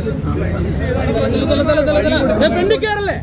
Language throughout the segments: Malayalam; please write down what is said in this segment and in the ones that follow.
ഫ്രണ്ടിൽ കയറല്ലേ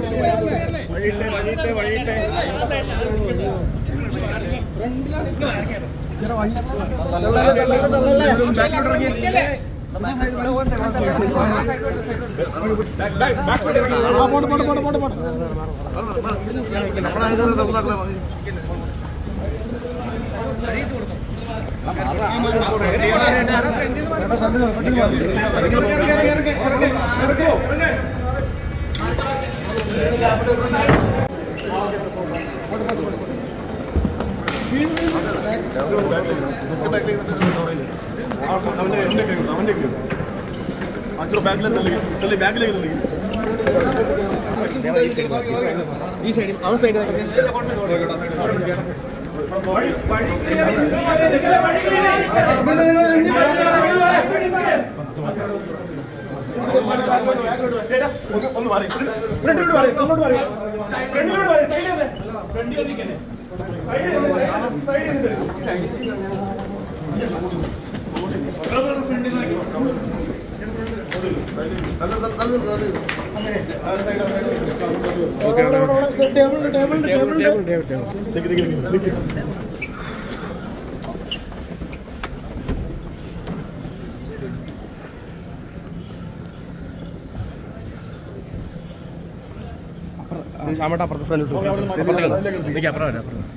ശ്യാമട്ട അപ്പുറത്ത് ഫ്രണ്ട് എനിക്ക് അപ്പുറം വരാം അപ്പുറം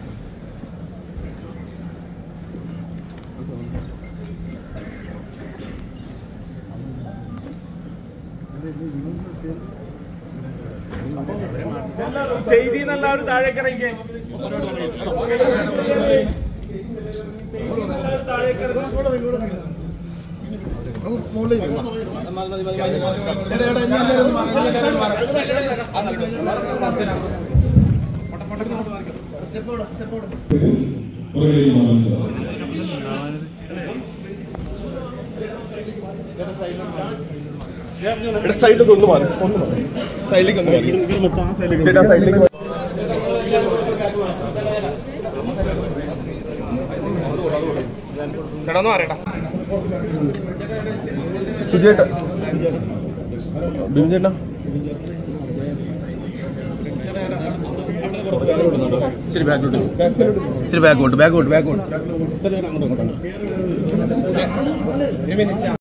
സ്റ്റേജിൽ നിന്ന് എല്ലാവരും താഴേക്ക് ഇറങ്ങിക്കേ പുറകിലേക്ക് മാറുന്നത് സൈഡിലേക്ക് ഒന്ന് മാറി ഒന്ന് മാറി സൈഡിലേക്ക് ഒന്ന് മാറി ചേട്ടാ സൈഡിലേക്ക് മാറി. ചേട്ടാ ഒന്ന് പറയട്ടാ സുജേട്ടാ ബിബിൻ ചേട്ടാ ശരി ബാക്കോട്ട് ശരി ബാക്കോട്ട് ബാക്കോട്ട് ബാക്കോട്ട്